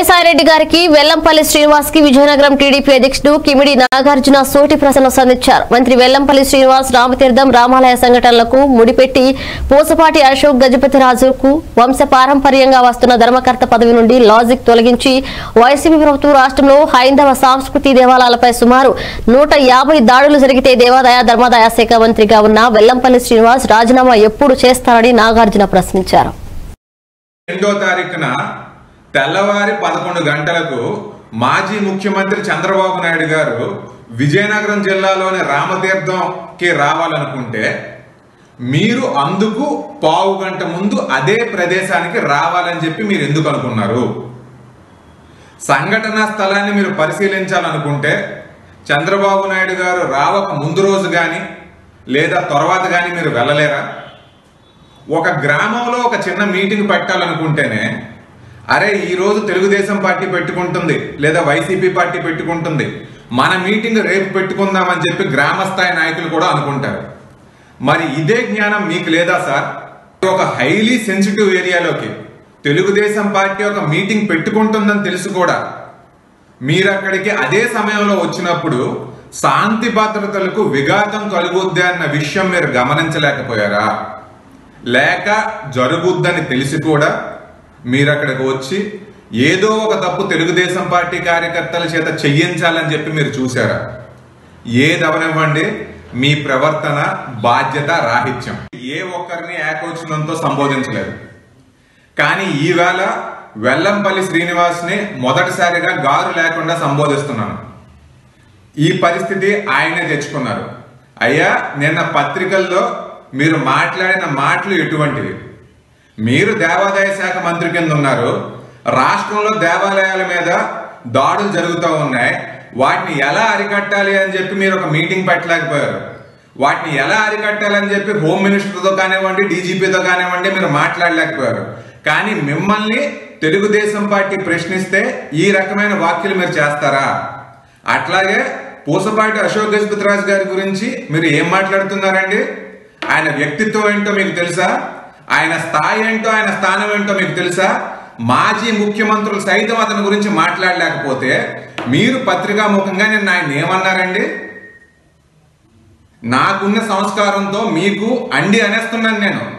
విజయసాయిరెడ్డి గారికి వెల్లంపల్లి శ్రీనివాస్ కి విజయనగరం టీడీపీ అధ్యక్షుడు కిమిడి నాగార్జున సోటి ప్రశ్నలు సంధించారు మంత్రి వెల్లంపల్లి శ్రీనివాస్ రామతీర్థం రామాలయ సంఘటనలకు ముడిపెట్టి పూసపాటి అశోక్ గజపతి రాజుకు వంశ పారంపర్యంగా వస్తున్న ధర్మకర్త పదవి నుండి లాజిక్ తొలగించి వైసీపీ ప్రభుత్వం రాష్ట్రంలో హైందవ సంస్కృతి దేవాలయాలపై సుమారు నూట యాభై దాడులు జరిగితే దేవాదాయ ధర్మాదాయ శాఖ మంత్రిగా ఉన్న వెల్లంపల్లి శ్రీనివాస్ రాజీనామా ఎప్పుడు చేస్తారని నాగార్జున ప్రశ్నించారు రెండో తారీఖున తెల్లవారి పదకొండు గంటలకు మాజీ ముఖ్యమంత్రి చంద్రబాబు నాయుడు గారు విజయనగరం జిల్లాలోని రామతీర్థంకి రావాలనుకుంటే మీరు అందుకు పావు గంట ముందు అదే ప్రదేశానికి రావాలని చెప్పి మీరు ఎందుకు అనుకున్నారు సంఘటనా స్థలాన్ని మీరు పరిశీలించాలనుకుంటే చంద్రబాబు నాయుడు గారు రావక ముందు రోజు కానీ లేదా తర్వాత కానీ మీరు వెళ్ళలేరా ఒక గ్రామంలో ఒక చిన్న మీటింగ్ పెట్టాలనుకుంటేనే అరే ఈ రోజు తెలుగుదేశం పార్టీ పెట్టుకుంటుంది లేదా వైసీపీ పార్టీ పెట్టుకుంటుంది మన మీటింగ్ రేపు పెట్టుకుందామని చెప్పి గ్రామ స్థాయి నాయకులు కూడా అనుకుంటారు మరి ఇదే జ్ఞానం మీకు లేదా సార్ ఒక హైలీ సెన్సిటివ్ ఏరియాలోకి తెలుగుదేశం పార్టీ ఒక మీటింగ్ పెట్టుకుంటుందని తెలుసు కూడా మీరు అక్కడికి అదే సమయంలో వచ్చినప్పుడు శాంతి భద్రతలకు విఘాతం కలుగుద్ది అన్న విషయం మీరు గమనించలేకపోయారా లేక జరుగుద్దని తెలిసి కూడా మీరు అక్కడికి వచ్చి ఏదో ఒక తప్పు తెలుగుదేశం పార్టీ కార్యకర్తల చేత చెయ్యించాలని చెప్పి మీరు చూసారా ఏదవనివ్వండి మీ ప్రవర్తన బాధ్యత రాహిత్యం ఏ ఒక్కరిని ఏకవచనంతో సంబోధించలేదు కానీ ఈవేళ వెల్లంపల్లి శ్రీనివాస్ని మొదటిసారిగా గారు లేకుండా సంబోధిస్తున్నాను ఈ పరిస్థితి ఆయనే తెచ్చుకున్నారు అయ్యా నిన్న పత్రికల్లో మీరు మాట్లాడిన మాటలు ఎటువంటివి మీరు దేవాదాయ శాఖ మంత్రి కింద ఉన్నారు రాష్ట్రంలో దేవాలయాల మీద దాడులు జరుగుతూ ఉన్నాయి వాటిని ఎలా అరికట్టాలి అని చెప్పి మీరు ఒక మీటింగ్ పెట్టలేకపోయారు వాటిని ఎలా అరికట్టాలని చెప్పి హోమ్ మినిస్టర్తో కానివ్వండి డీజీపీతో కానివ్వండి మీరు మాట్లాడలేకపోయారు కానీ మిమ్మల్ని తెలుగుదేశం పార్టీ ప్రశ్నిస్తే ఈ రకమైన వ్యాఖ్యలు మీరు చేస్తారా అట్లాగే పూసపాటి అశోక్ గజపతిరాజు గారి గురించి మీరు ఏం మాట్లాడుతున్నారండి ఆయన వ్యక్తిత్వం ఏంటో మీకు తెలుసా ఆయన స్థాయి ఏంటో ఆయన స్థానం ఏంటో మీకు తెలుసా మాజీ ముఖ్యమంత్రులు సైతం అతని గురించి మాట్లాడలేకపోతే మీరు పత్రికాముఖంగా నిన్న ఆయన ఏమన్నారండి నాకున్న సంస్కారంతో మీకు అండి అనేస్తున్నాను నేను